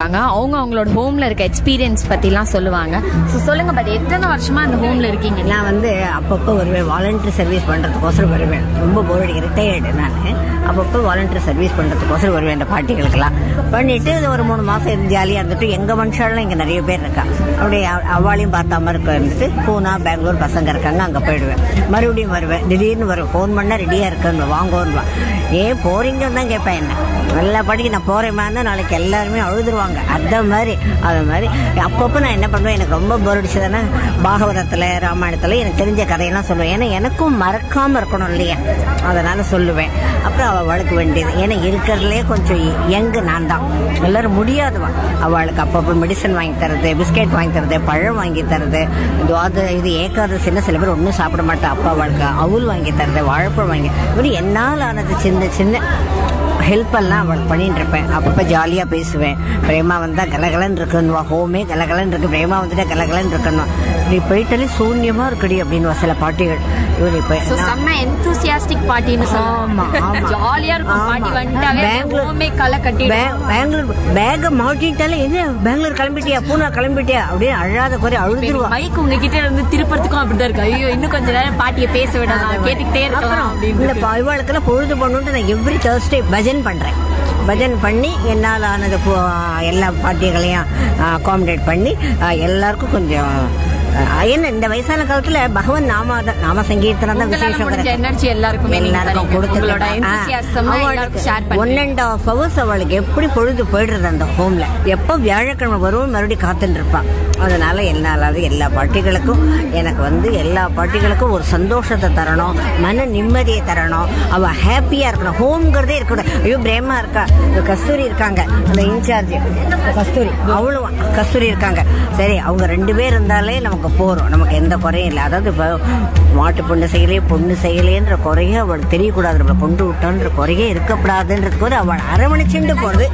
இருக்காங்க அவங்க அவங்களோட ஹோம்ல இருக்க எக்ஸ்பீரியன்ஸ் பத்திலாம் சொல்லுவாங்க ஸோ சொல்லுங்க பட் எத்தனை வருஷமா அந்த ஹோம்ல இருக்கீங்க நான் வந்து அப்பப்போ வருவேன் வாலண்டரி சர்வீஸ் பண்ணுறதுக்கோசரம் வருவேன் ரொம்ப போர் அடிக்க ரிட்டையர்டு நான் அப்பப்போ வாலண்டரி சர்வீஸ் பண்ணுறதுக்கோசரம் வருவேன் இந்த பார்ட்டிகளுக்கெல்லாம் பண்ணிட்டு இது ஒரு மூணு மாதம் இருந்து ஜாலியாக இருந்துட்டு எங்கள் மனுஷாலும் இங்கே நிறைய பேர் இருக்கா அப்படியே அவ- அவளையும் பார்த்தா மாதிரி இருக்க இருந்துட்டு பூனா பெங்களூர் பசங்க இருக்காங்க அங்கே போயிடுவேன் மறுபடியும் வருவேன் திடீர்னு வருவேன் ஃபோன் பண்ணால் ரெடியாக இருக்கேன்னு வாங்கோன்னு ஏன் போறீங்கன்னு தான் கேட்பேன் என்ன நல்லா படிக்க நான் போறேன் நாளைக்கு எல்லாருமே அழுதுருவாங்க அந்த மாதிரி அது மாதிரி அப்பப்போ நான் என்ன பண்ணுவேன் எனக்கு ரொம்ப போர் அடிச்சதுன்னா பாகவதத்தில் ராமாயணத்தில் எனக்கு தெரிஞ்ச கதையெல்லாம் சொல்லுவேன் ஏன்னா எனக்கும் மறக்காம இருக்கணும் இல்லையா அதனால சொல்லுவேன் அப்புறம் அவள் வளர்க்க வேண்டியது ஏன்னா இருக்கிறதுலே கொஞ்சம் யங்கு நான் தான் எல்லாரும் முடியாதுவா அவளுக்கு அப்பப்போ மெடிசன் வாங்கி தரது பிஸ்கெட் வாங்கி தரது பழம் வாங்கி தரது அது இது ஏகாதசின்னு சில பேர் ஒன்றும் சாப்பிட மாட்டா அப்பா அவளுக்கு அவுல் வாங்கி தரது வாழைப்பழம் வாங்கி இப்படி என்னால் ஆனது சின்ன சின்ன ஹெல்ப் எல்லாம் அவளுக்கு பண்ணிட்டு இருப்பேன் அப்பப்போ ஜாலியாக பேசுவேன் பிரேமா வந்தால் கலகலன்னு இருக்குன்னுவா ஹோமே கலகலன்னு இருக்கு பிரேமா வந்துட்டா கலகலன்னு இருக்குன்னுவா நீ போயிட்டாலே சூன்யமாக இருக்குடி அப்படின்னு சில பாட்டிகள் இவன் இப்போ ஸோ செம்ம எந்தூசியாஸ்டிக் பார்ட்டின்னு ஆமா, ஆமா. சொல்லுவாங்க ஜாலியா இருக்கும் ஆமா. பார்ட்டி வந்துட்டாவே பெங்களூர் ஹோமே களை கட்டி பே- பெங்களூர் பேக மாட்டிட்டாலே என்ன பெங்களூர் கிளம்பிட்டியா பூனா கிளம்பிட்டியா அப்படின்னு அழாத குறை அழுதுருவா மைக் உங்ககிட்ட இருந்து திருப்பறதுக்கும் அப்படிதான் இருக்கு ஐயோ இன்னும் கொஞ்ச நேரம் பாட்டியை பேச விடலாம் கேட்டுக்கிட்டே இருக்கலாம் இந்த அப்படின்னு இவாளுக்கெல்லாம் பொழுது பண்ணுன்ட்டு நான் எவ்ரி தேர்ஸ்டே பஜன் பண்றேன் பஜன் பண்ணி என்னால் ஆனது போ- எல்லா பாட்டிகளையும் அகாமடேட் பண்ணி ஆ, எல்லாருக்கும் கொஞ்சம் ஆ, என்ன இந்த வயசான காலத்துல பகவான் நாம தான் நாம சங்கீர்த்தனம் தான் உங்களால முடிஞ்ச விசேஷம் எனர்ஜி எல்லாருக்குமே நீங்க எல்லாருக்கும் தரீங்க. உங்களோட enthusiasm கொடுத்து எல்லாருக்கும் ஷேர் ஒன் பண்ணுங்க அண்ட் ஆஃப் ஹவர்ஸ் அவளுக்கு எப்படி பொழுது போயிடுறது அந்த ஹோம்ல எப்போ வியாழக்கிழமை வரும் மறுபடியும் காத்துட்டு இருப்பான் அதனால என்னாலாவது எல்லா பாட்டிகளுக்கும் எனக்கு வந்து எல்லா பாட்டிகளுக்கும் ஒரு சந்தோஷத்தை தரணும் மன நிம்மதியை தரணும் அவ ஹாப்பியா இருக்கணும் ஹோம்ங்கிறதே இருக்கணும் ஐயோ பிரேமா இருக்கா இந்த கஸ்தூரி இருக்காங்க அந்த இன்சார்ஜ் கஸ்தூரி அவளும் கஸ்தூரி இருக்காங்க சரி அவங்க ரெண்டு பேர் இருந்தாலே நமக்கு போறோம் நமக்கு எந்த குறையும் இல்லை அதாவது இப்போ மாட்டு பொண்ணு செய்யலையே பொண்ணு செய்யலையேன்ற குறையே அவளுக்கு தெரியக்கூடாது நம்மளை கொண்டு விட்டான்ற குறையே இருக்கக்கூடாதுன்றதுக்கு ஒரு அவள் அரவணைச்சுண்டு போறது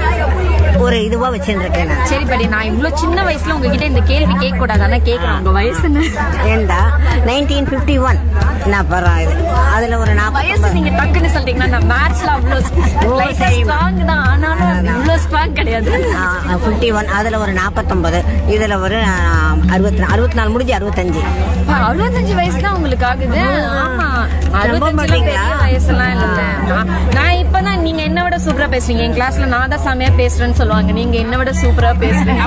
ஒரு இதுவா வச்சுருக்கேன் நான் சரி படி நான் இவ்வளவு சின்ன வயசுல உங்ககிட்ட இந்த கேள்வி கேட்க கூடாது ஆனா கேக்குறேன் உங்க வயசு என்ன ஏண்டா நைன்டீன் ஃபிஃப்டி ஒன் நான் பரம் இது அதுல ஒரு வயசு நாற்பது நீங்க டக்குன்னு சொல்லிட்டீங்கன்னா நான் மேத்ஸ்ல ஓ, அவ்வளவு சரிம்மா. ஸ்ட்ராங் தான் ஆனாலும் இவ்வளவு ஸ்ட்ராங் கிடையாது ஃபிஃப்டி ஒன் அதுல ஒரு நாற்பத்தொன்பது இதுல ஒரு அறுபத்தி அறுபத்தி நாலு முடிஞ்சு அறுபத்தஞ்சு அறுபத்தஞ்சு வயசு தான் உங்களுக்கு ஆகுது ஆமா நம்ப அறுபத்தஞ்சுல பெரிய மாட்டீங்களா? வயசுலாம் இல்ல நான் நான் இப்பதான் நீங்க என்ன விட சூப்பரா பேசுவீங்க என் கிளாஸ்ல நான் தான் செமையா பேசுறேன்னு சொல்லுவாங்க நீங்க என்ன விட சூப்பரா பேசுறீங்க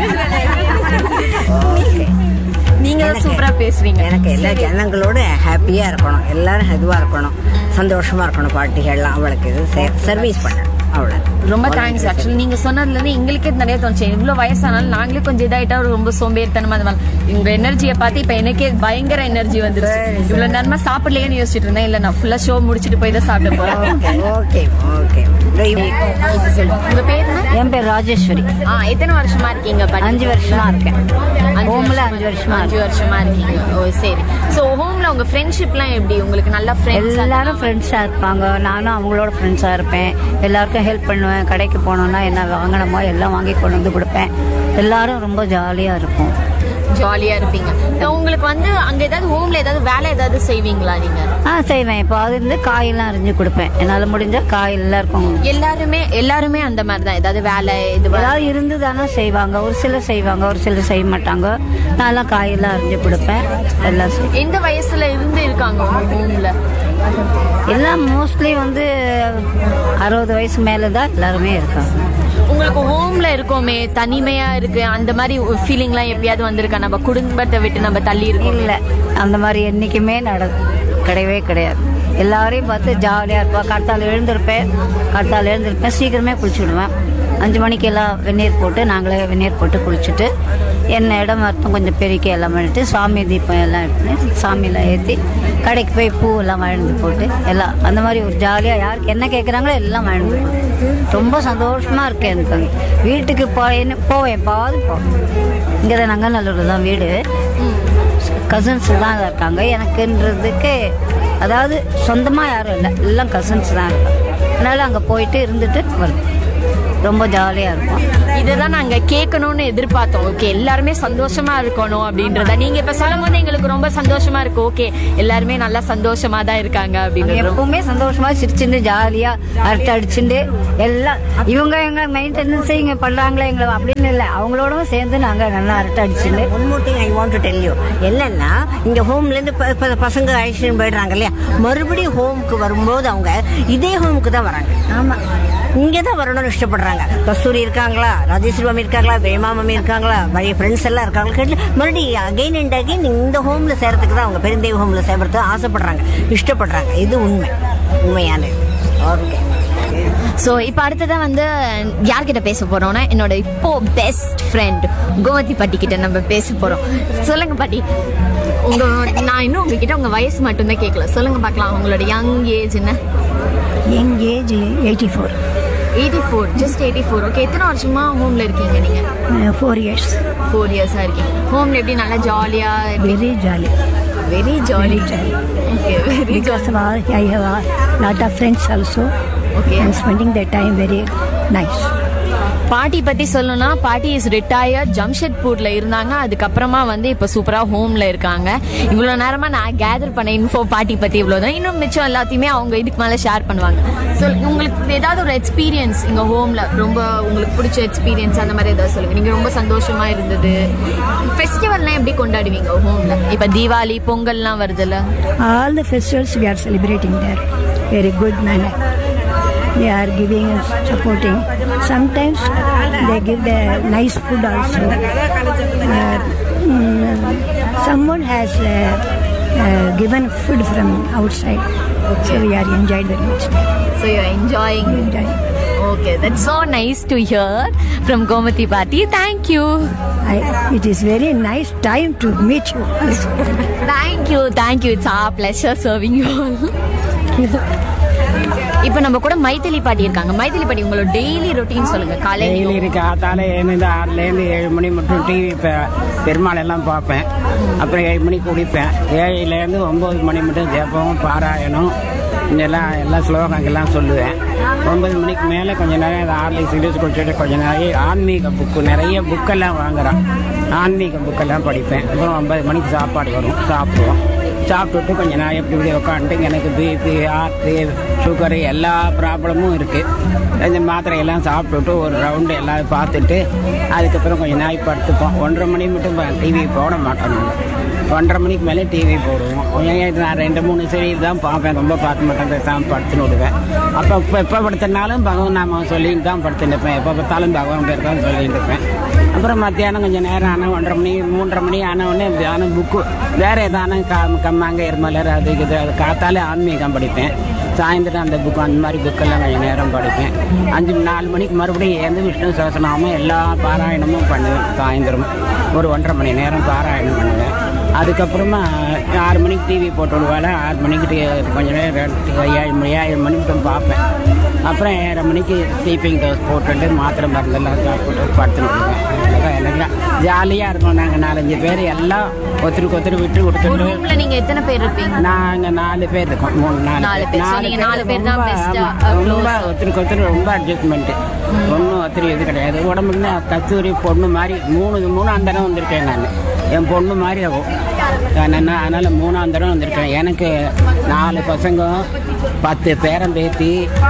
நீங்க தான் எனக்கு- சூப்பரா பேசுவீங்க எனக்கு எல்லா ஜனங்களோட ஹாப்பியா இருக்கணும் எல்லாரும் இதுவா இருக்கணும் சந்தோஷமா இருக்கணும் பாட்டிகள்லாம் அவளுக்கு இது சர்வீஸ் பண்ண அவ்வளோ ரொம்ப தேங்க்ஸ் ஆக்சுவலி நீங்க சொன்னதுல இருந்து எங்களுக்கே நிறைய தோணுச்சு இவ்வளவு வயசானாலும் நாங்களே கொஞ்சம் இதாயிட்டா ரொம்ப சோம்பேறித்தனமா அந்த மாதிரி உங்க எனர்ஜியை பார்த்து இப்ப எனக்கே பயங்கர எனர்ஜி வந்துருச்சு சரி, சரி. இவ்வளவு நேரமா சாப்பிடலையேன்னு யோசிச்சுட்டு இருந்தேன் இல்ல நான் ஃபுல்லா ஷோ முடிச்சிட்டு போய் தான் சாப்பிட போறேன் ஓகே ஓகே ஓகே உங்க பேர் என்ன? என் பேர் ராஜேஸ்வரி ஆ எத்தனை வருஷமா இருக்கீங்க படிக்க? அஞ்சு வருஷமா இருக்கேன் அஞ்சு ஹோம்ல வருஷமா- அஞ்சு வருஷமா அஞ்சு வருஷமா இருக்கீங்க ஓ சரி சோ ஹோம்ல உங்க ஃப்ரெண்ட்ஷிப்லாம் எப்படி உங்களுக்கு நல்ல ஃப்ரெண்ட்ஸ் எல்லாரும் ஃப்ரெண்ட்ஸாக இருப்பாங்க நானும் அவங்களோட ஃப்ரெண்ட்ஸாக இருப்பேன் எல்லாருக்கும் ஹெல்ப் பண்ணுவேன் கடைக்கு போனோம்னா என்ன வாங்கணுமோ எல்லாம் வாங்கி கொண்டு வந்து கொடுப்பேன் எல்லாரும் ரொம்ப ஜாலியாக இருப்போம் ஜாலியா இருப்பீங்க So, உங்களுக்கு வந்து அங்க ஏதாவது ஹோம்ல ஏதாவது வேலை ஏதாவது செய்வீங்களா நீங்க ஆ செய்வேன் இப்போ அது இருந்து காயெல்லாம் அரிஞ்சு கொடுப்பேன் என்னால் முடிஞ்ச காய் எல்லாருக்கும் எல்லாருமே எல்லாருமே அந்த மாதிரி தான் ஏதாவது வேலை இது வா- ஏதாவது இருந்து தானே செய்வாங்க ஒரு சிலர் செய்வாங்க ஒரு சிலர் செய்ய மாட்டாங்க நான்லாம் காயெல்லாம் அரிஞ்சு கொடுப்பேன் எல்லாம் செய் எந்த வயசுல இருந்து இருக்காங்க உங்க ஹோம்ல எல்லாம் மோஸ்ட்லி வந்து அறுபது வயசு மேலே தான் எல்லாருமே இருக்காங்க உங்களுக்கு ஹோம்ல இருக்கோமே தனிமையா இருக்கு அந்த மாதிரி ஃபீலிங்லாம் எப்பயாவது வந்திருக்கா நம்ம குடும்பத்தை விட்டு நம்ம தள்ளி இருக்கோம் இல்லை அந்த மாதிரி என்றைக்குமே நட கிடையவே கிடையாது எல்லாரையும் பார்த்து ஜாலியாக இருப்பேன் கடுத்தால் எழுந்திருப்பேன் கடுத்தால் எழுந்திருப்பேன் சீக்கிரமே குளிச்சுடுவேன் அஞ்சு மணிக்கு எல்லாம் வெந்நீர் போட்டு நாங்களே வெந்நீர் போட்டு குளிச்சுட்டு என்ன இடம் மட்டும் கொஞ்சம் பெருக்கி எல்லாம் பண்ணிட்டு சாமி தீபம் எல்லாம் எடுத்து சாமியெல்லாம் ஏற்றி கடைக்கு போய் பூ எல்லாம் வாழ்ந்து போட்டு எல்லாம் அந்த மாதிரி ஒரு ஜாலியாக யாருக்கு என்ன கேட்குறாங்களோ எல்லாம் வாழ்ந்து ரொம்ப சந்தோஷமாக இருக்கேன் எனக்கு அங்க. வீட்டுக்கு போய் போவேன் பாது போவேன் இங்கே தான் நங்கநல்லூர் தான் வீடு கசின்ஸ் தான் இருக்காங்க எனக்குன்றதுக்கு அதாவது சொந்தமாக யாரும் இல்லை எல்லாம் கசின்ஸ் தான் இருக்காங்க அதனால் அங்கே போயிட்டு இருந்துட்டு வருவேன் ரொம்ப ஜாலியாக இருக்கும் இதுதான் நாங்க கேட்கணும்னு எதிர்பார்த்தோம் ஓகே எல்லாருமே சந்தோஷமா இருக்கணும் அப்படின்றத நீங்க இப்ப சொல்லும் போது எங்களுக்கு ரொம்ப சந்தோஷமா இருக்கு ஓகே எல்லாருமே நல்லா சந்தோஷமா தான் இருக்காங்க அப்படின்னு எப்பவுமே சந்தோஷமா சிரிச்சுட்டு ஜாலியாக அரட்டை அடிச்சுட்டு எல்லாம் இவங்க எங்களை மெயின்டெனன்ஸ் இங்கே பண்ணுறாங்களே எங்களை அப்படின்னு செலிப்ரேஷன் இல்லை அவங்களோடவும் சேர்ந்து நாங்க நல்லா அரட்டை அடிச்சுன்னு one more thing I want to tell you என்னன்னா இங்க ஹோம்ல இருந்து ப- ப- பசங்க அழைச்சிட்டு போயிடுறாங்க இல்லையா மறுபடியும் ஹோமுக்கு வரும்போது அவங்க இதே ஹோமுக்கு தான் வராங்க ஆமா இங்கே தான் வரணும்னு இஷ்டப்படுறாங்க கஸ்தூரி இருக்காங்களா ராஜேஸ்வரி மாமி இருக்காங்களா வேமா மாமி இருக்காங்களா பழைய ஃப்ரெண்ட்ஸ் எல்லாம் இருக்காங்க கேட்டு மறுபடியும் அகைன் அண்ட் அகைன் இந்த ஹோம்ல சேர்றதுக்கு தான் அவங்க பெருந்தேவ ஹோம்ல சேர்றதுக்கு ஆசைப்படுறாங்க இஷ்டப்படுறாங்க இது உண்மை உண்மையானது ஓகே ஸோ இப்போ அடுத்ததா வந்து யார்கிட்ட பேச போறோம்னா என்னோட இப்போ பெஸ்ட் ஃப்ரெண்ட் கோமதி பாட்டி கிட்ட நம்ம பேச போறோம் சொல்லுங்க பாட்டி உங்க நான் இன்னும் உங்ககிட்ட உங்க வயசு மட்டும்தான் கேட்கல சொல்லுங்க பார்க்கலாம் உங்களோட யங் ஏஜ் என்ன young age eighty four eighty four just eighty four okay எத்தனை வருஷமா ஹோம்ல இருக்கீங்க நீங்க ஃபோர் இயர்ஸ் ஃபோர் இயர்ஸா இருக்கீங்க ஹோம்ல எப்படி நல்லா ஜாலியா very jolly very jolly okay very because of all, I have a lot of friends also. Okay. I'm spending their time very nice. பாட்டி பத்தி சொல்லணும்னா பாட்டி இஸ் ரிட்டையர்ட் ஜம்ஷெட்பூர்ல இருந்தாங்க அதுக்கப்புறமா வந்து இப்ப சூப்பரா ஹோம்ல இருக்காங்க இவ்வளவு நேரமா நான் கேதர் பண்ண இன்ஃபோ பாட்டி பத்தி இவ்வளவுதான் இன்னும் மிச்சம் எல்லாத்தையுமே அவங்க இதுக்கு மேல ஷேர் பண்ணுவாங்க ஸோ உங்களுக்கு ஏதாவது ஒரு எக்ஸ்பீரியன்ஸ் இங்க ஹோம்ல ரொம்ப உங்களுக்கு பிடிச்ச எக்ஸ்பீரியன்ஸ் அந்த மாதிரி ஏதாவது சொல்லுங்க நீங்க ரொம்ப சந்தோஷமா இருந்தது ஃபெஸ்டிவல்லாம் எப்படி கொண்டாடுவீங்க ஹோம்ல இப்ப தீபாவளி பொங்கல்லாம் வருதுல்ல All the festivals we are celebrating there. Very good manner. They are giving and supporting. Sometimes they give the nice food also. Uh, mm, someone has uh, uh, given food from outside. So we are enjoyed very much there. So you enjoying Enjoying. Okay that's so nice to hear from Gomathi paati thank you I, it is very nice time to meet you. also. Thank you thank you it's a pleasure serving you இப்போ நம்ம கூட மைதிலி பாட்டி இருக்காங்க மைதிலி பாட்டி உங்களோட daily routine சொல்லுங்க daily காலையில இருக்கு காத்தால எழுந்து ஆறுலேருந்து ஏழு மணி மட்டும் டிவி பெருமாள் எல்லாம் பார்ப்பேன் அப்புறம் ஏழு மணிக்கு குடிப்பேன் ஏழுலேருந்து ஒம்பது மணி மட்டும் ஜெபம் பாராயணம் இதெல்லாம் எல்லா ஸ்லோகங்கள்லாம் சொல்லுவேன் ஒன்பது மணிக்கு மேலே கொஞ்ச நேரம் ஆர்லி சிலிஸ் குடிச்சிட்டு கொஞ்ச நேரம் ஆன்மீக புக்கு நிறைய புக்கெல்லாம் வாங்குறோம் ஆன்மீக புக்கெல்லாம் படிப்பேன் அப்புறம் ஒன்பது மணிக்கு சாப்பாடு வரும் சாப்பிடுவோம் சாப்பிட்டுட்டு கொஞ்ச நேரம் எப்படி இப்படி உட்காந்துட்டு எனக்கு பிபி ஹார்ட்டு சுகரு எல்லா ப்ராப்ளமும் இருக்குது இந்த மாத்திரையெல்லாம் சாப்பிட்டுட்டு ஒரு ரவுண்டு எல்லாம் பார்த்துட்டு அதுக்கப்புறம் கொஞ்சம் நாய் படுத்துப்போம் ஒன்றரை மணி மட்டும் டிவி போட மாட்டோம் நாங்கள் ஒன்றரை மணிக்கு மேலே டிவி போடுவோம் கொஞ்சம் நேரம் நான் ரெண்டு மூணு சீரியல் தான் பார்ப்பேன் ரொம்ப பார்க்க மாட்டேன் பேசாமல் படுத்துன்னு விடுவேன் அப்போ இப்போ எப்போ படுத்தினாலும் பகவான் நாம சொல்லிட்டு தான் படுத்துட்டு இருப்பேன் எப்போ பார்த்தாலும் பகவான் பேர் தான் சொல்லிட்டு இருப்பேன் அப்புறம் மத்தியானம் கொஞ்சம் நேரம் ஆனால் ஒன்றரை மணி மூன்றரை மணி ஆன உடனே தியானம் புக்கு வேறு ஏதான கா கம்மாங்க இருமலர் அது இது அது காத்தாலே ஆன்மீகம் படிப்பேன் சாயந்தரம் அந்த புக்கு அந்த மாதிரி புக்கெல்லாம் கொஞ்சம் நேரம் படிப்பேன் அஞ்சு நாலு மணிக்கு மறுபடியும் எழுந்து விஷ்ணு சகசநாமம் எல்லா பாராயணமும் பண்ணுவேன் சாயந்தரம் ஒரு ஒன்றரை மணி நேரம் பாராயணம் பண்ணுவேன் அதுக்கப்புறமா ஆறு மணிக்கு டிவி போட்டு விடுவாள் ஆறு மணிக்கு டி- கொஞ்ச நேரம் டி- ஏழு மணி ஏழு மணி மட்டும் பார்ப்பேன் அப்புறம் ஏழரை மணிக்கு ஸ்லீப்பிங் டோஸ் போட்டுட்டு மாத்திரை மருந்தெல்லாம் சாப்பிட்டு படுத்துன்னு விடுவேன் அவ்வளோதான் எனக்கு ஜாலியாக இருக்கும் நாங்கள் நாலஞ்சு பேர் எல்லாம் ஒருத்தருக்கு ஒருத்தர் விட்டு ஒரு கொடுத்துட்டு ரூம்ல நீங்க எத்தனை பேர் இருப்பீங்க நாங்க நாலு பேர் இருக்கோம் மூணு நாலு நாலு பேர். So, நீங்க நாலு பேர் தான் ரொம்ப, best ஆ, ஆமா, close ரொம்ப ஆ. ஒருத்தருக்கு ஒருத்தர் ரொம்ப அட்ஜஸ்ட்மெண்ட் ஒன்றும் ஒருத்தர் இது கிடையாது உடம்புக்கு தான் கஸ்தூரி பொண்ணு மாதிரி மூணு மூணாம் தரம் வந்திருக்கேன் நான் என் பொண்ணு மாதிரி ஆகும் நான் அதனால மூணாம் தரம் வந்திருக்கேன் எனக்கு நாலு பசங்க பத்து பேரன் பேத்தி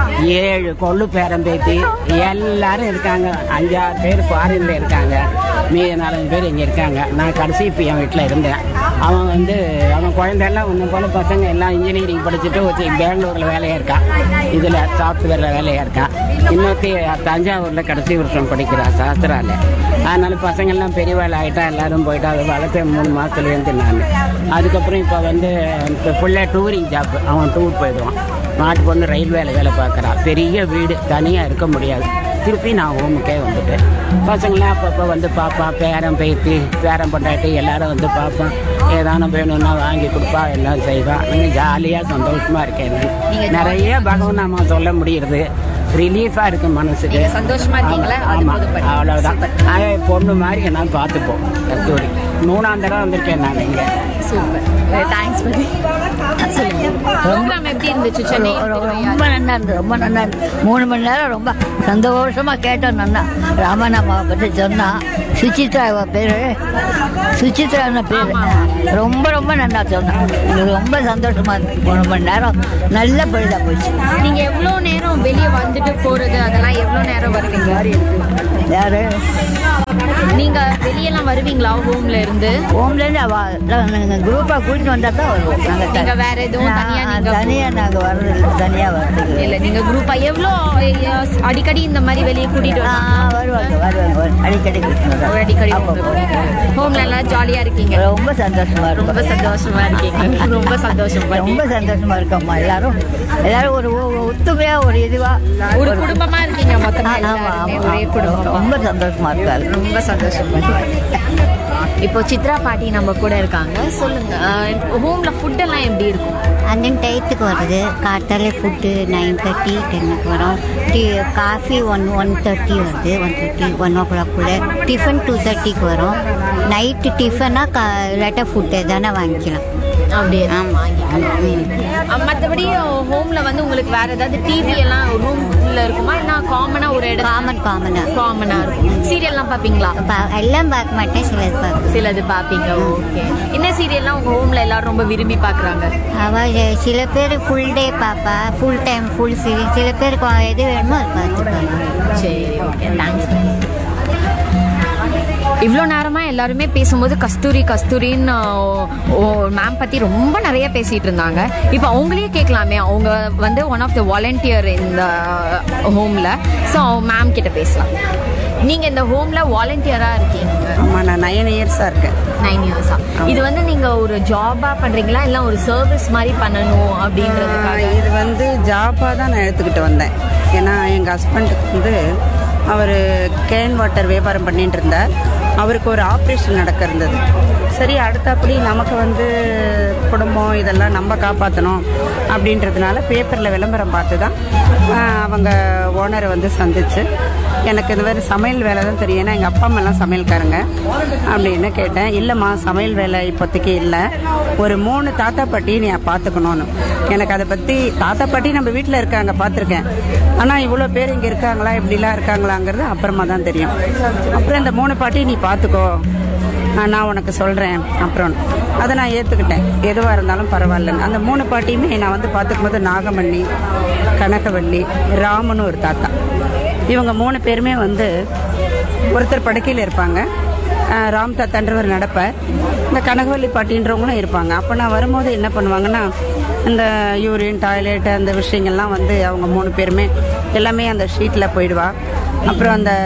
ஏழு கொள்ளு பேரன் பேத்தி எல்லாரும் இருக்காங்க அஞ்சாறு பேர் ஃபாரின்ல இருக்காங்க மீதி நாலஞ்சு பேர் இங்கே இருக்காங்க நான் கடைசி இப்போ என் வீட்டில் இருந்தேன் அவன் வந்து அவன் குழந்தையெல்லாம் ஒன்று போல பசங்க எல்லாம் இன்ஜினியரிங் படிச்சுட்டு ஒருத்தி பெங்களூரில் வேலையாக இருக்கான் இதில் சாஃப்ட்வேரில் வேலையாக இருக்கான் இன்னொருத்தி தஞ்சாவூரில் கடைசி வருஷம் படிக்கிறான் சாஸ்திரால அதனால பசங்கள்லாம் பெரிய வேலை ஆகிட்டா எல்லாரும் போயிட்டா அதை வளர்த்த மூணு மாதத்துலேருந்து நான் அதுக்கப்புறம் இப்போ வந்து இப்போ ஃபுல்லாக டூரிங் ஜாப் அவன் டூர் போயிடுவான் நாட்டுக்கு வந்து ரயில்வேல வேலை பார்க்குறான் பெரிய வீடு தனியாக இருக்க முடியாது திருப்பி நான் ஹோமுக்கே வந்துட்டேன் பசங்களாம் அப்பப்போ வந்து பார்ப்பான் பேரன் பேத்தி பேரன் பொண்டாட்டி எல்லாரும் வந்து பார்ப்பான் ஏதானும் வேணும்னா வாங்கி கொடுப்பா எல்லாம் செய்வான் நீங்கள் ஜாலியாக சந்தோஷமாக இருக்கேன் நீங்க நிறைய பகவான் நாம சொல்ல முடியுது ரிலீஃபாக இருக்கு மனசுக்கு நீங்க சந்தோஷமா இருக்கீங்களா? அது ஆமாம் போதும் பண்ணு. அவ்வளோதான் அதே பொண்ணு மாதிரி நான் பார்த்துப்போம் கஸ்தூரி மூணாம் தடவை வந்திருக்கேன் நான் இங்கே சூப்பர் தேங்க்ஸ் பண்ணி சொல்லுங்க ப்ரோக்ராம் எப்படி இருந்துச்சு சென்னை ரொம்ப நல்லா இருந்தது ரொம்ப நல்லா இருந்தது மூணு மணி நேரம் ரொம்ப சந்தோஷமா கேட்டோம் நல்லா ராமநாமாவை பற்றி சொன்னா சுசித்ரா இவ பேரு சுசித்ரா பேரு ரொம்ப ரொம்ப நல்லா சொன்னான் எனக்கு ரொம்ப சந்தோஷமா இருந்தது மூணு மணி நேரம் நல்ல பொழுதா போச்சு நீங்க எவ்வளவு நேரம் வெளியே வந்துட்டு போறது அதெல்லாம் எவ்வளவு நேரம் வருவீங்க யாரு நீங்க வெளியெல்லாம் வருவீங்களா ஹோம்ல இருந்து ஹோம்லேருந்து குரூப்பாக கூட்டிட்டு வந்தால் தான் வருவோம் நாங்கள் நீங்க வேற எதுவும் தனியா நீங்க தனியாக நாங்கள் வர்றது இல்லை தனியாக வர்றதுக்கு இல்ல நீங்க குரூப்பா எவ்வளோ அஹ், அடிக்கடி இந்த மாதிரி வெளியே கூட்டிட்டு ஆ, வருவாங்க வருவாங்க வருவாங்க வருவாங்க. அடிக்கடி கூட்டிட்டு வருவாங்க. அடிக்கடி அப்பப்போ. ஹோம்ல எல்லாம் ஜாலியா இருக்கீங்க ரொம்ப சந்தோஷமா ரொம்ப இருக்கும் சந்தோஷமா இருக்கீங்க ரொம்ப சந்தோஷம் ரொம்ப சந்தோஷமா இருக்கோம்மா எல்லாரும் எல்லாரும் ஒரு ஒ- ஒத்துமையா ஒரு இதுவா ஒரு குடும்பமா இருக்கீங்க மொத்தமா ஆமா, எல்லாருமே ஆமா, ஒரே ஆமா. குடும்பமா ரொம்ப சந்தோஷமா இருக்காரு ரொம்ப சந்தோஷமா இப்போ சித்ரா பாட்டி நம்ம கூட இருக்காங்க சொல்லுங்க ஹோம்ல ஃபுட் எல்லாம் எப்படி இருக்கும் அந்தன் டயத்துக்கு வருது காத்தாலே ஃபுட்டு நைன் தேர்ட்டி டென்னுக்கு வரும் tea coffee one one thirty வருது ஒன் தேர்ட்டி ஒன் ஓ கிளாக்குள்ளே டிஃபன் டூ தேர்ட்டிக்கு வரும் நைட்டு டிஃபனாக கா இல்லாட்டா ஃபுட்டு தானே வாங்கிக்கலாம் அப்படியே ஆமாம் அஹ் மத்தபடி ஹோம்ல வந்து உங்களுக்கு வேற ஏதாவது டிவி எல்லாம் ரூம்ல இருக்குமா என்ன காமனா ஒரு இடம் காமன் காமனாக காமனா இருக்கும் சீரியல்லாம் பாப்பீங்களா எல்லாம் பார்க்க மாட்டேன் சிலது பார்ப்பேன் சிலது பாப்பீங்க ஓகே என்ன சீரியல்லாம் உங்க ஹோம்ல எல்லாரும் ரொம்ப விரும்பி பாக்குறாங்க அவள் சில பேர் ஃபுல் டே பார்ப்பா ஃபுல் டைம் ஃபுல் சீரியஸ் சில பேருக்கு எது வேணுமோ அது பார்த்துப்பாங்க சரி ஓகே தேங்க்ஸ் இவ்வளோ நேரமா எல்லாருமே பேசும்போது கஸ்தூரி கஸ்தூரின்னு மேம் பத்தி ரொம்ப நிறைய பேசிட்டு இருந்தாங்க இப்போ அவங்களே கேட்கலாமே அவங்க வந்து ஒன் ஆஃப் த வாலண்டியர் இந்த ஹோம்ல ஸோ மேம் கிட்ட பேசலாம் நீங்க இந்த ஹோம்ல வாலண்டியரா இருக்கீங்க ஆமாம் நான் நைன் இயர்ஸாக இருக்கேன் நைன் இயர்ஸா இது வந்து நீங்க ஒரு ஜாபா பண்றீங்களா இல்ல ஒரு சர்வீஸ் மாதிரி பண்ணணும் அப்படின்றதுக்காக இது வந்து ஜாபாக தான் நான் எடுத்துக்கிட்டு வந்தேன் ஏன்னா எங்கள் ஹஸ்பண்டுக்கு வந்து அவர் கேன் வாட்டர் வியாபாரம் பண்ணிட்டு இருந்தார் அவருக்கு ஒரு ஆப்ரேஷன் நடக்க இருந்தது சரி அடுத்தபடி நமக்கு வந்து குடும்பம் இதெல்லாம் நம்ம காப்பாற்றணும் அப்படின்றதுனால பேப்பரில் விளம்பரம் பார்த்து தான் ஆஹ், அவங்க ஓனரை வந்து சந்திச்சு எனக்கு இந்த மாதிரி சமையல் வேலை தான் தெரியும் ஏன்னா எங்கள் அப்பா அம்மாலாம் சமையல்காரங்க அப்படின்னு கேட்டேன் இல்லைம்மா சமையல் வேலை இப்போதைக்கு இல்லை ஒரு மூணு தாத்தா பாட்டி நீ பார்த்துக்கணும்னு எனக்கு அதை பற்றி தாத்தா பாட்டி நம்ம வீட்டில் இருக்காங்க பார்த்துருக்கேன் ஆனால் இவ்வளோ பேர் இங்கே இருக்காங்களா இப்படிலாம் இருக்காங்களாங்கிறது அப்புறமா தான் தெரியும் அப்புறம் இந்த மூணு பாட்டி நீ பார்த்துக்கோ ஆ, நான் உனக்கு சொல்கிறேன் அப்புறம் அதை நான் ஏற்றுக்கிட்டேன் எதுவாக இருந்தாலும் பரவாயில்லன்னு அந்த மூணு பாட்டியுமே நான் வந்து பார்த்துக்கும் போது நாகமணி கனகவள்ளி ராமன்னு ஒரு தாத்தா இவங்க மூணு பேருமே வந்து ஒருத்தர் படுக்கையில் இருப்பாங்க ஆ, ராம் தாத்தான்றவர் நடப்பார் இந்த கனகவள்ளி பாட்டின்றவங்களும் இருப்பாங்க அப்போ நான் வரும்போது என்ன பண்ணுவாங்கன்னா இந்த யூரின் டாய்லெட் அந்த விஷயங்கள்லாம் வந்து அவங்க மூணு பேருமே எல்லாமே அந்த ஷீட்டில் போயிடுவா அப்புறம் அந்த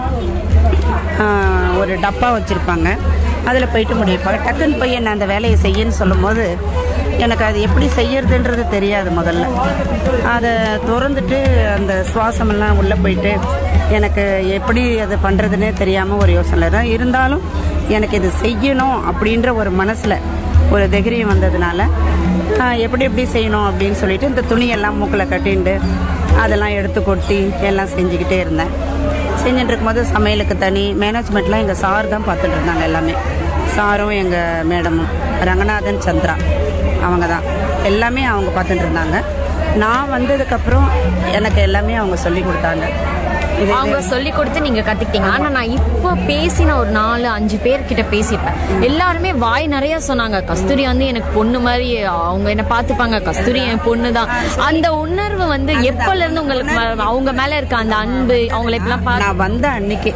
ஆ, ஒரு டப்பா வச்சுருப்பாங்க அதில் போயிட்டு முடிப்பாங்க டக்குன்னு போய் என்ன அந்த வேலையை செய்யன்னு சொல்லும்போது எனக்கு அது எப்படி செய்யறதுன்றது தெரியாது முதல்ல அதை திறந்துட்டு அந்த சுவாசமெல்லாம் உள்ளே போயிட்டு எனக்கு எப்படி அது பண்ணுறதுனே தெரியாமல் ஒரு யோசனை தான் இருந்தாலும் எனக்கு இது செய்யணும் அப்படின்ற ஒரு மனசில் ஒரு தைரியம் வந்ததுனால ஆ, எப்படி எப்படி செய்யணும் அப்படின்னு சொல்லிட்டு இந்த துணியெல்லாம் மூக்கில் கட்டிண்டு அதெல்லாம் எடுத்து கொட்டி எல்லாம் செஞ்சுக்கிட்டே இருந்தேன் செஞ்சுட்டு இருக்கும்போது சமையலுக்கு தனி மேனேஜ்மெண்ட்லாம் எங்கள் சார் தான் பார்த்துட்டு இருந்தாங்க எல்லாமே சாரும் எங்கள் மேடமும் ரங்கநாதன் சந்திரா அவங்க தான் எல்லாமே அவங்க பார்த்துட்டு இருந்தாங்க நான் வந்ததுக்கப்புறம் எனக்கு எல்லாமே அவங்க சொல்லி கொடுத்தாங்க இது அவங்க சொல்லி கொடுத்து நீங்க கத்துக்கிட்டீங்க ஆனா நான் இப்போ பேசின ஒரு நாலு அஞ்சு பேர் கிட்ட பேசிட்டேன் எல்லாருமே வாய் நிறைய சொன்னாங்க கஸ்தூரி வந்து எனக்கு பொண்ணு மாதிரி அவங்க என்ன பாத்துப்பாங்க கஸ்தூரி என் பொண்ணு தான் அந்த உணர்வு வந்து எப்பல இருந்து உங்களுக்கு ம- அவங்க மேல இருக்க அந்த அன்பு அவங்களை இப்பெல்லாம் பா நான் வந்த அன்னைக்கு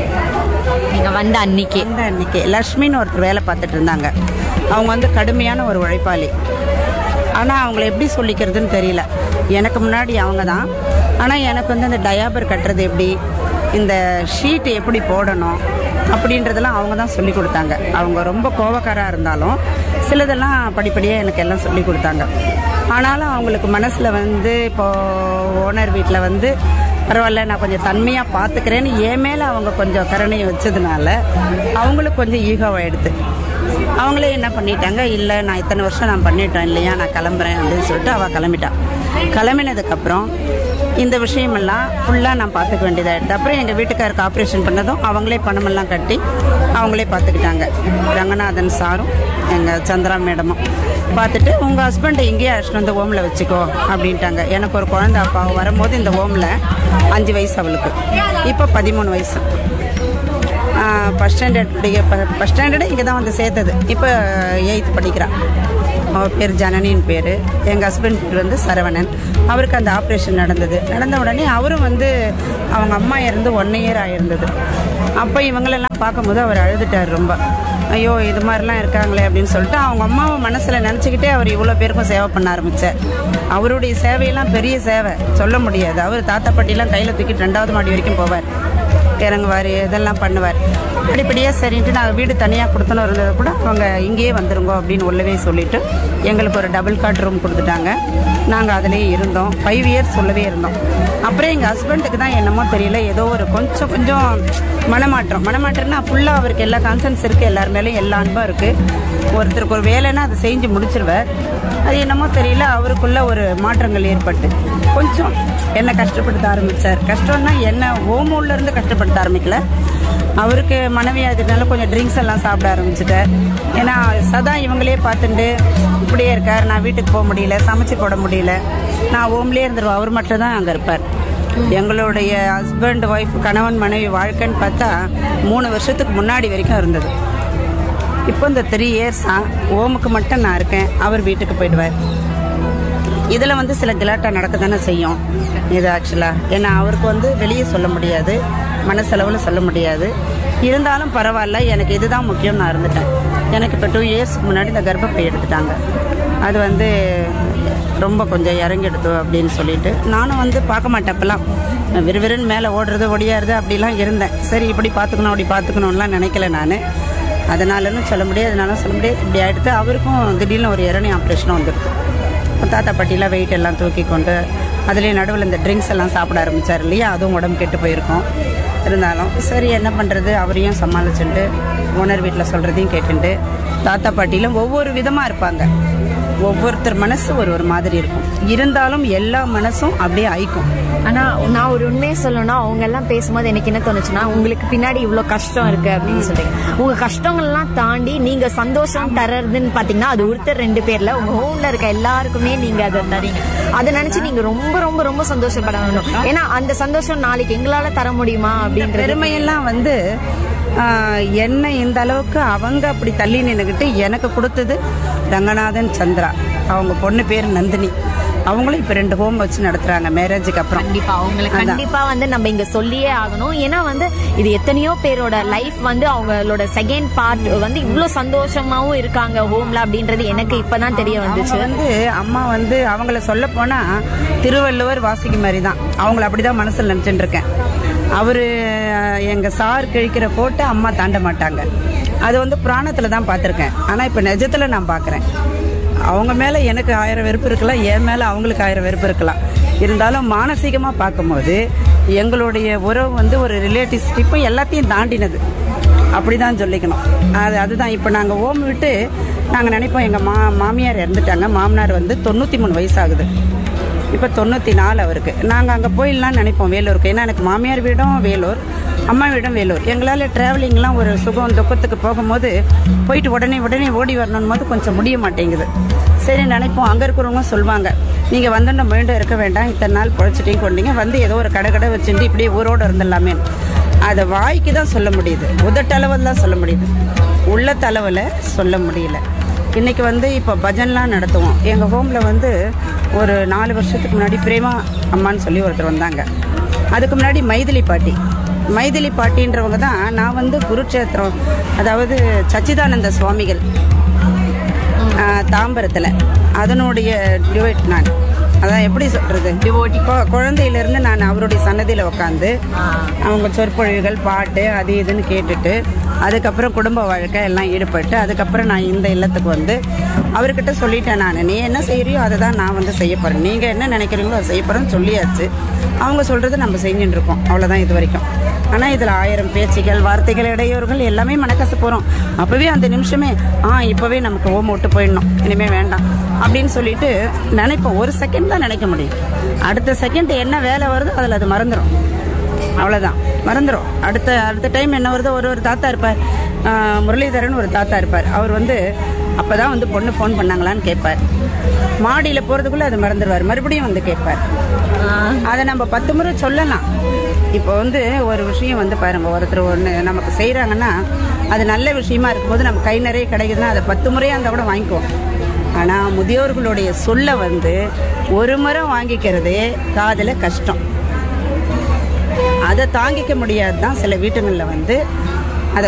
நீங்க வந்த அன்னைக்கு வந்த அன்னைக்கு லக்ஷ்மின்னு ஒருத்தர் வேலை பார்த்துட்டு இருந்தாங்க அவங்க வந்து கடுமையான ஒரு உழைப்பாளி ஆனால் அவங்கள எப்படி சொல்லிக்கிறதுன்னு தெரியல எனக்கு முன்னாடி அவங்க தான் ஆனால் எனக்கு வந்து அந்த டயாபர் கட்டுறது எப்படி இந்த ஷீட் எப்படி போடணும் அப்படின்றதெல்லாம் அவங்க தான் சொல்லி கொடுத்தாங்க அவங்க ரொம்ப கோவக்காராக இருந்தாலும் சிலதெல்லாம் படிப்படியாக எனக்கு எல்லாம் சொல்லி கொடுத்தாங்க ஆனாலும் அவங்களுக்கு மனசில் வந்து இப்போது ஓனர் வீட்டில் வந்து பரவாயில்ல நான் கொஞ்சம் தன்மையாக பார்த்துக்கிறேன்னு என் மேலே அவங்க கொஞ்சம் கருணையை வச்சதுனால அவங்களுக்கு கொஞ்சம் ஈகோவாயிடுது அவங்களே என்ன பண்ணிட்டாங்க இல்லை நான் இத்தனை வருஷம் நான் பண்ணிட்டேன் இல்லையா நான் கிளம்புறேன் அப்படின்னு சொல்லிட்டு அவள் கிளம்பிட்டான் கிளம்பினதுக்கப்புறம் இந்த விஷயமெல்லாம் ஃபுல்லாக நான் பார்த்துக்க வேண்டியதாகிடுது அப்புறம் எங்கள் வீட்டுக்காருக்கு ஆப்ரேஷன் பண்ணதும் அவங்களே பணமெல்லாம் கட்டி அவங்களே பார்த்துக்கிட்டாங்க ரங்கநாதன் சாரும் எங்கள் சந்திரா மேடமும் பார்த்துட்டு உங்கள் ஹஸ்பண்டை இங்கேயே அழைச்சிட்டு வந்து ஓமில் வச்சுக்கோ அப்படின்ட்டாங்க எனக்கு ஒரு குழந்தை அப்பா அவ வரும்போது இந்த ஓமில் அஞ்சு வயசு அவளுக்கு இப்போ பதிமூணு வயசு ஃபஸ்ட் ஸ்டாண்டர்ட் படிக்க ஃபஸ்ட் ஸ்டாண்டர்டு இங்கே தான் வந்து சேர்த்தது இப்போ எயித்து படிக்கிறாள் அவள் பேர் ஜனனின் பேர் எங்கள் ஹஸ்பண்ட் பேர் வந்து சரவணன் அவருக்கு அந்த ஆப்ரேஷன் நடந்தது நடந்த உடனே அவரும் வந்து அவங்க அம்மா இருந்து ஒன் இயர் ஆயிருந்தது அப்போ இவங்களெல்லாம் பார்க்கும்போது அவர் அழுதுட்டார் ரொம்ப ஐயோ இது மாதிரிலாம் இருக்காங்களே அப்படின்னு சொல்லிட்டு அவங்க அம்மாவை மனசில் நினச்சிக்கிட்டே அவர் இவ்வளோ பேருக்கும் சேவை பண்ண ஆரம்பித்தார் அவருடைய சேவையெல்லாம் பெரிய சேவை சொல்ல முடியாது அவர் தாத்தா பாட்டிலாம் கையில் தூக்கிட்டு ரெண்டாவது மாடி வரைக்கும் போவார் இறங்குவார் இதெல்லாம் பண்ணுவார் படிப்படியாக சரின்ட்டு நான் வீடு தனியாக கொடுத்தனும் இருந்ததை கூட அவங்க இங்கேயே வந்துருங்க அப்படின்னு உள்ளவே சொல்லிட்டு எங்களுக்கு ஒரு டபுள் காட் ரூம் கொடுத்துட்டாங்க நாங்கள் அதிலேயே இருந்தோம் ஃபைவ் இயர்ஸ் சொல்லவே இருந்தோம் அப்புறம் எங்கள் ஹஸ்பண்டுக்கு தான் என்னமோ தெரியல ஏதோ ஒரு கொஞ்சம் கொஞ்சம் மனமாற்றம் மனமாற்றம்னா ஃபுல்லாக அவருக்கு எல்லா கான்சன்ஸ் இருக்குது எல்லார் மேலேயும் எல்லா அன்பும் இருக்குது ஒருத்தருக்கு ஒரு வேலைன்னா அதை செஞ்சு முடிச்சிருவார் அது என்னமோ தெரியல அவருக்குள்ள ஒரு மாற்றங்கள் ஏற்பட்டு கொஞ்சம் என்ன கஷ்டப்படுத்த ஆரம்பிச்சார் கஷ்டம்னா என்ன ஓமூல்ல இருந்து கஷ்டப்படுத்த ஆரம்பிக்கல அவருக்கு மனைவியாதனால கொஞ்சம் ட்ரிங்க்ஸ் எல்லாம் சாப்பிட ஆரம்பிச்சிட்டார் ஏன்னா சதா இவங்களே பார்த்துட்டு இப்படியே இருக்கார் நான் வீட்டுக்கு போக முடியல சமைச்சு போட முடியல நான் ஓம்லேயே இருந்துருவேன் அவர் மட்டும் தான் அங்கே இருப்பார் எங்களுடைய ஹஸ்பண்ட் ஒய்ஃப் கணவன் மனைவி வாழ்க்கைன்னு பார்த்தா மூணு வருஷத்துக்கு முன்னாடி வரைக்கும் இருந்தது இப்போ இந்த த்ரீ இயர்ஸாக ஓமுக்கு மட்டும் நான் இருக்கேன் அவர் வீட்டுக்கு போயிடுவார் இதில் வந்து சில கிலாட்டா நடக்க தானே செய்யும் இது ஆக்சுவலாக ஏன்னா அவருக்கு வந்து வெளியே சொல்ல முடியாது மனசளவில் சொல்ல முடியாது இருந்தாலும் பரவாயில்ல எனக்கு இதுதான் முக்கியம் நான் இருந்துட்டேன் எனக்கு இப்போ டூ இயர்ஸ்க்கு முன்னாடி இந்த கர்ப்பப்பை எடுத்துட்டாங்க அது வந்து ரொம்ப கொஞ்சம் இறங்கிடுது அப்படின்னு சொல்லிட்டு நானும் வந்து பார்க்க மாட்டேன் அப்பெல்லாம் விறுவிறுன்னு மேலே ஓடுறது ஒடியாருது அப்படிலாம் இருந்தேன் சரி இப்படி பார்த்துக்கணும் அப்படி பார்த்துக்கணும்லாம் நினைக்கல நான் அதனாலன்னு சொல்ல முடியாது அதனால சொல்ல முடியாது இப்படி ஆகிடுது அவருக்கும் திடீர்னு ஒரு இரணி ஆப்ரேஷனும் வந்துடுது இப்போ தாத்தா பாட்டிலாம் வெயிட் எல்லாம் தூக்கி கொண்டு அதுலேயே நடுவில் இந்த ட்ரிங்க்ஸ் எல்லாம் சாப்பிட ஆரம்பிச்சார் இல்லையா அதுவும் உடம்பு கெட்டு போயிருக்கும் இருந்தாலும் சரி என்ன பண்ணுறது அவரையும் சமாளிச்சுட்டு ஓனர் வீட்டில் சொல்கிறதையும் கேட்டுட்டு தாத்தா பாட்டிலும் ஒவ்வொரு விதமாக இருப்பாங்க ஒவ்வொருத்தர் மனசு ஒரு ஒரு மாதிரி இருக்கும் இருந்தாலும் எல்லா மனசும் அப்படியே ஐக்கும் ஆனா நான் ஒரு உண்மையை சொல்லணும்னா அவங்க எல்லாம் பேசும்போது எனக்கு என்ன தோணுச்சுன்னா உங்களுக்கு பின்னாடி இவ்ளோ கஷ்டம் இருக்கு அப்படின்னு சொல்றீங்க உங்க கஷ்டங்கள்லாம் தாண்டி நீங்க சந்தோஷம் தர்றதுன்னு பாத்தீங்கன்னா அது ஒருத்தர் ரெண்டு பேர்ல உங்க ஹோம்ல இருக்க எல்லாருக்குமே நீங்க அதை தரீங்க அதை நினைச்சு நீங்க ரொம்ப ரொம்ப ரொம்ப சந்தோஷப்படணும் ஏன்னா அந்த சந்தோஷம் நாளைக்கு எங்களால தர முடியுமா அப்படின்றது பெருமையெல்லாம் வந்து ஆஹ், என்னை இந்த அளவுக்கு அவங்க அப்படி தள்ளி நின்றுக்கிட்டு எனக்கு கொடுத்தது ரங்கநாதன் சந்திரா அவங்க பொண்ணு பேர் நந்தினி அவங்களும் இப்போ ரெண்டு ஹோம் வச்சு நடத்துறாங்க மேரேஜுக்கு அப்புறம் கண்டிப்பா அவங்களுக்கு அதான். கண்டிப்பா வந்து நம்ம இங்க சொல்லியே ஆகணும் ஏன்னா வந்து இது எத்தனையோ பேரோட லைஃப் வந்து அவங்களோட செகண்ட் பார்ட் வந்து இவ்ளோ சந்தோஷமாவும் இருக்காங்க ஹோம்ல அப்படின்றது எனக்கு இப்பதான் தெரிய வந்துச்சு அவங்க வந்து அம்மா வந்து அவங்கள சொல்ல போனா திருவள்ளுவர் வாசிக்கு மாதிரி தான் அவங்கள அப்படிதான் மனசுல நினைச்சுட்டு இருக்கேன் அவரு அஹ், எங்க சார் கிழிக்கிற கோட்டை அம்மா தாண்ட மாட்டாங்க அது வந்து புராணத்துல தான் பார்த்துருக்கேன் ஆனா இப்ப நிஜத்துல நான் பார்க்கறேன் அவங்க மேல எனக்கு ஆயிரம் வெறுப்பு இருக்கலாம் என் மேல அவங்களுக்கு ஆயிரம் வெறுப்பு இருக்கலாம் இருந்தாலும் மானசீகமா பார்க்கும்போது எங்களுடைய உறவு வந்து ஒரு ரிலேட்டிவ்ஷிப்பும் எல்லாத்தையும் தாண்டினது அப்படிதான் சொல்லிக்கணும் அது அதுதான் இப்போ நாங்கள் ஓம் விட்டு நாங்கள் நினைப்போம் எங்கள் மா மாமியார் இறந்துட்டாங்க மாமனார் வந்து தொண்ணூற்றி மூணு வயசாகுது இப்போ தொண்ணூற்றி நாலு அவருக்கு நாங்கள் அங்கே போயிடலாம்னு நினைப்போம் வேலூருக்கு ஏன்னா எனக்கு மாமியார் வீடும் வேலூர் அம்மா வீடும் வேலூர் எங்களால் ட்ராவலிங்லாம் ஒரு சுகம் துக்கத்துக்கு போகும்போது போயிட்டு உடனே உடனே ஓடி வரணும் போது கொஞ்சம் முடிய மாட்டேங்குது சரி நினைப்போம் அங்கே இருக்கிறவங்க சொல்லுவாங்க நீங்கள் வந்து மீண்டும் இருக்க வேண்டாம் இத்தனை நாள் பொழைச்சிட்டையும் கொண்டீங்க வந்து ஏதோ ஒரு கடை கடை வச்சுட்டு இப்படியே ஊரோடு இருந்துடலாமே அதை வாய்க்கு தான் சொல்ல முடியுது உதட்டளவில் தான் சொல்ல முடியுது உள்ள தளவில் சொல்ல முடியல இன்னைக்கு வந்து இப்போ பஜன்லாம் நடத்துவோம் எங்கள் ஹோமில் வந்து ஒரு நாலு வருஷத்துக்கு முன்னாடி பிரேமா அம்மான்னு சொல்லி ஒருத்தர் வந்தாங்க அதுக்கு முன்னாடி மைதிலி பாட்டி மைதிலி பாட்டின்றவங்க தான் நான் வந்து குருட்சேத்திரம் அதாவது சச்சிதானந்த சுவாமிகள் தாம்பரத்தில் அதனுடைய டிவைட் நான் அதான் எப்படி சொல்றது கொ- குழந்தையிலிருந்து நான் அவருடைய சன்னதியில் உட்காந்து அவங்க சொற்பொழிவுகள் பாட்டு அது இதுன்னு கேட்டுட்டு அதுக்கப்புறம் குடும்ப வாழ்க்கை எல்லாம் ஈடுபட்டு அதுக்கப்புறம் நான் இந்த இல்லத்துக்கு வந்து அவர்கிட்ட சொல்லிட்டேன் நான் நீ என்ன செய்யறியோ அதை தான் நான் வந்து செய்ய போறேன் நீங்க என்ன நினைக்கிறீங்களோ அதை செய்ய போறேன்னு சொல்லியாச்சு அவங்க சொல்றது நம்ம செஞ்சுட்டு இருக்கோம் அவ்வளவுதான் இது வரைக்கும் ஆனா இதுல ஆயிரம் பேச்சுகள் வார்த்தைகள் இடையூறுகள் எல்லாமே மனக்கச போறோம் அப்பவே அந்த நிமிஷமே ஆ இப்பவே நமக்கு ஓம் விட்டு போயிடணும் இனிமே வேண்டாம் அப்படின்னு சொல்லிட்டு நினைப்போம் ஒரு செகண்ட் தான் நினைக்க முடியும் அடுத்த செகண்ட் என்ன வேலை வருதோ அதுல அது மறந்துடும் அவ்வளோதான் மறந்துடும் அடுத்த அடுத்த டைம் என்ன வருதோ ஒரு ஒரு தாத்தா இருப்பார் ஆஹ் முரளிதரன் ஒரு தாத்தா இருப்பார் அவர் வந்து அப்பதான் வந்து பொண்ணு ஃபோன் பண்ணாங்களான்னு கேட்பார் மாடியில் போகிறதுக்குள்ளே அது மறந்துடுவார் மறுபடியும் வந்து கேட்பார் அதை நம்ம பத்து முறை சொல்லலாம் இப்போ வந்து ஒரு விஷயம் வந்து பாருங்க ஒருத்தர் ஒன்று நமக்கு செய்கிறாங்கன்னா அது நல்ல விஷயமா இருக்கும்போது நம்ம கை நிறைய கிடைக்குதுன்னா அதை பத்து முறையாக இருந்தால் கூட வாங்கிக்குவோம் ஆனால் முதியோர்களுடைய சொல்ல வந்து ஒரு முறை வாங்கிக்கிறதே காதில் கஷ்டம் அதை தாங்கிக்க முடியாது தான் சில வீட்டுங்களில் வந்து